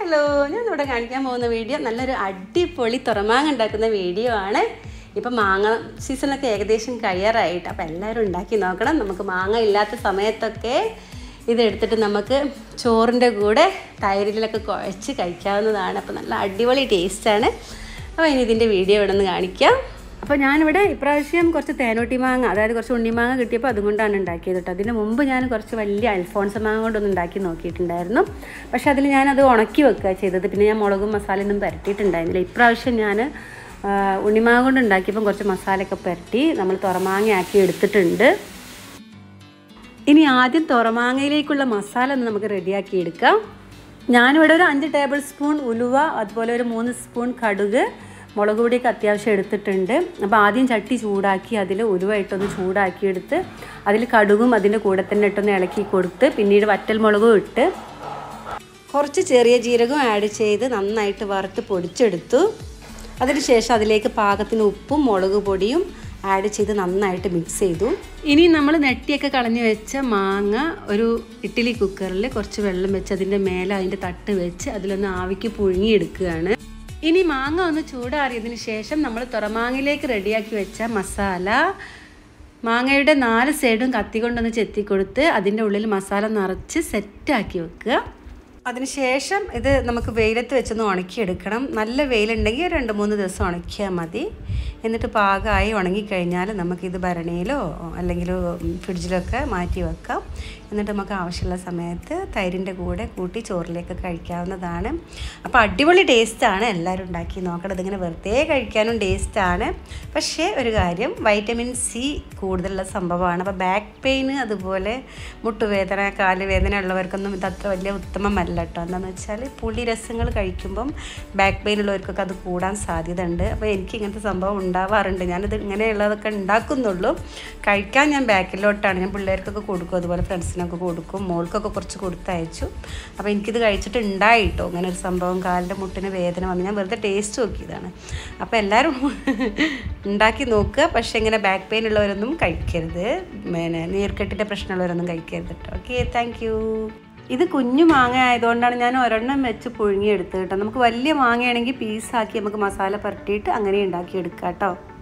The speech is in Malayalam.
ഹലോ ഞാൻ ഇവിടെ കാണിക്കാൻ പോകുന്ന വീഡിയോ നല്ലൊരു അടിപൊളി തുറമാങ്ങ ഉണ്ടാക്കുന്ന വീഡിയോ ആണ് ഇപ്പം മാങ്ങ സീസണൊക്കെ ഏകദേശം കഴിയാറായിട്ട് അപ്പം എല്ലാവരും ഉണ്ടാക്കി നോക്കണം നമുക്ക് മാങ്ങ ഇല്ലാത്ത സമയത്തൊക്കെ ഇതെടുത്തിട്ട് നമുക്ക് ചോറിൻ്റെ കൂടെ തൈരിലൊക്കെ കുഴച്ച് കഴിക്കാവുന്നതാണ് അപ്പോൾ നല്ല അടിപൊളി ടേസ്റ്റാണ് അപ്പോൾ ഇനി ഇതിൻ്റെ വീഡിയോ ഇവിടെ നിന്ന് കാണിക്കാം അപ്പോൾ ഞാനിവിടെ ഇപ്രാവശ്യം കുറച്ച് തേനോട്ടി മാങ്ങ അതായത് കുറച്ച് ഉണ്ണിമാങ്ങ കിട്ടിയപ്പോൾ അതുകൊണ്ടാണ് ഉണ്ടാക്കിയത് കേട്ടോ അതിന് മുമ്പ് ഞാൻ കുറച്ച് വലിയ അൽഫോൺസ മാങ്ങ കൊണ്ടൊന്ന് ഉണ്ടാക്കി നോക്കിയിട്ടുണ്ടായിരുന്നു പക്ഷേ അതിൽ ഞാനത് ഉണക്കി വെക്കുക ചെയ്തത് പിന്നെ ഞാൻ മുളകും മസാലയൊന്നും പുരട്ടിയിട്ടുണ്ടായിരുന്നില്ല ഇപ്രാവശ്യം ഞാൻ ആ, ഉണ്ണിമാങ്ങ കൊണ്ട് ഉണ്ടാക്കിയപ്പം കുറച്ച് മസാലയൊക്കെ പുരട്ടി നമ്മൾ തുറമാങ്ങയാക്കി എടുത്തിട്ടുണ്ട് ഇനി ആദ്യം തുറമാങ്ങയിലേക്കുള്ള മസാല ഒന്ന് നമുക്ക് റെഡിയാക്കി എടുക്കാം ഞാനിവിടെ ഒരു അഞ്ച് ടേബിൾ സ്പൂൺ ഉലുവ അതുപോലെ ഒരു മൂന്ന് സ്പൂൺ കടുക് മുളക് പൊടിയൊക്കെ അത്യാവശ്യം എടുത്തിട്ടുണ്ട് അപ്പോൾ ആദ്യം ചട്ടി ചൂടാക്കി അതിൽ ഉലുവ ഇട്ടൊന്ന് ചൂടാക്കി എടുത്ത് അതിൽ കടുകും അതിൻ്റെ കൂടെ തന്നെ ഇട്ടൊന്ന് ഇളക്കി കൊടുത്ത് പിന്നീട് വറ്റൽ മുളകും ഇട്ട് കുറച്ച് ചെറിയ ജീരകം ആഡ് ചെയ്ത് നന്നായിട്ട് വറുത്ത് പൊടിച്ചെടുത്തു അതിനുശേഷം അതിലേക്ക് പാകത്തിന് ഉപ്പും മുളക് പൊടിയും ആഡ് ചെയ്ത് നന്നായിട്ട് മിക്സ് ചെയ്തു ഇനി നമ്മൾ നെട്ടിയൊക്കെ കളഞ്ഞു വെച്ച മാങ്ങ ഒരു ഇഡ്ഡലി കുക്കറിൽ കുറച്ച് വെള്ളം വെച്ച് അതിൻ്റെ മേലെ അതിൻ്റെ തട്ട് വെച്ച് അതിലൊന്ന് ആവിക്ക് പുഴുങ്ങിയെടുക്കുകയാണ് ഇനി മാങ്ങ ഒന്ന് ചൂടാറിയതിന് ശേഷം നമ്മൾ തുറമാങ്ങയിലേക്ക് റെഡിയാക്കി വെച്ച മസാല മാങ്ങയുടെ നാല് സൈഡും കത്തി കൊണ്ടൊന്ന് ചെത്തി കൊടുത്ത് അതിൻ്റെ ഉള്ളിൽ മസാല നിറച്ച് സെറ്റാക്കി വെക്കുക അതിനുശേഷം ഇത് നമുക്ക് വെയിലത്ത് വെച്ചൊന്ന് ഉണക്കിയെടുക്കണം നല്ല വെയിലുണ്ടെങ്കിൽ ഒരു രണ്ട് മൂന്ന് ദിവസം ഉണക്കിയാൽ മതി എന്നിട്ട് പാകമായി ഉണങ്ങിക്കഴിഞ്ഞാൽ നമുക്കിത് ഭരണിയിലോ അല്ലെങ്കിൽ ഫ്രിഡ്ജിലൊക്കെ മാറ്റി വെക്കാം എന്നിട്ട് നമുക്ക് ആവശ്യമുള്ള സമയത്ത് തൈരിൻ്റെ കൂടെ കൂട്ടി ചോറിലേക്ക് കഴിക്കാവുന്നതാണ് അപ്പോൾ അടിപൊളി ടേസ്റ്റാണ് എല്ലാവരും ഉണ്ടാക്കി നോക്കണം ഇതിങ്ങനെ വെറുതെ കഴിക്കാനും ടേസ്റ്റാണ് പക്ഷേ ഒരു കാര്യം വൈറ്റമിൻ സി കൂടുതലുള്ള സംഭവമാണ് അപ്പോൾ ബാക്ക് പെയിൻ അതുപോലെ മുട്ടുവേദന കാലുവേദന ഉള്ളവർക്കൊന്നും ഇത് അത്ര വലിയ ഉത്തമമല്ല കേട്ടോ എന്താണെന്ന് വെച്ചാൽ പുളി രസങ്ങൾ കഴിക്കുമ്പം ബാക്ക് പെയിൻ ഉള്ളവർക്കൊക്കെ അത് കൂടാൻ സാധ്യത ഉണ്ട് അപ്പോൾ എനിക്ക് ഇങ്ങനത്തെ സംഭവം ഉണ്ടാവാറുണ്ട് ഞാനിത് ഇങ്ങനെയുള്ളതൊക്കെ ഉണ്ടാക്കുന്നുള്ളൂ കഴിക്കാൻ ഞാൻ ബാക്കിലോട്ടാണ് ഞാൻ പിള്ളേർക്കൊക്കെ കൊടുക്കും അതുപോലെ ഫ്രണ്ട്സിനൊക്കെ കൊടുക്കും മോൾക്കൊക്കെ കുറച്ച് കൊടുത്തയച്ചു അപ്പോൾ എനിക്കിത് കഴിച്ചിട്ട് ഉണ്ടായിട്ടോ ഇങ്ങനെ ഒരു സംഭവം കാലിൻ്റെ മുട്ടിന് വേദന വന്നു ഞാൻ വെറുതെ ടേസ്റ്റ് നോക്കിയതാണ് അപ്പോൾ എല്ലാവരും ഉണ്ടാക്കി നോക്കുക പക്ഷേ ഇങ്ങനെ ബാക്ക് പെയിൻ ഉള്ളവരൊന്നും കഴിക്കരുത് പിന്നെ നീർക്കെട്ടിൻ്റെ പ്രശ്നമുള്ളവരൊന്നും കഴിക്കരുത് കേട്ടോ ഓക്കെ താങ്ക് യു ഇത് കുഞ്ഞു മാങ്ങ ആയതുകൊണ്ടാണ് ഞാൻ ഒരെണ്ണം വെച്ച് പുഴുങ്ങിയെടുത്തത് കേട്ടോ നമുക്ക് വലിയ മാങ്ങയാണെങ്കിൽ പീസാക്കി നമുക്ക് മസാല പുരട്ടിയിട്ട് അങ്ങനെ ഉണ്ടാക്കിയെടുക്കാം കേട്ടോ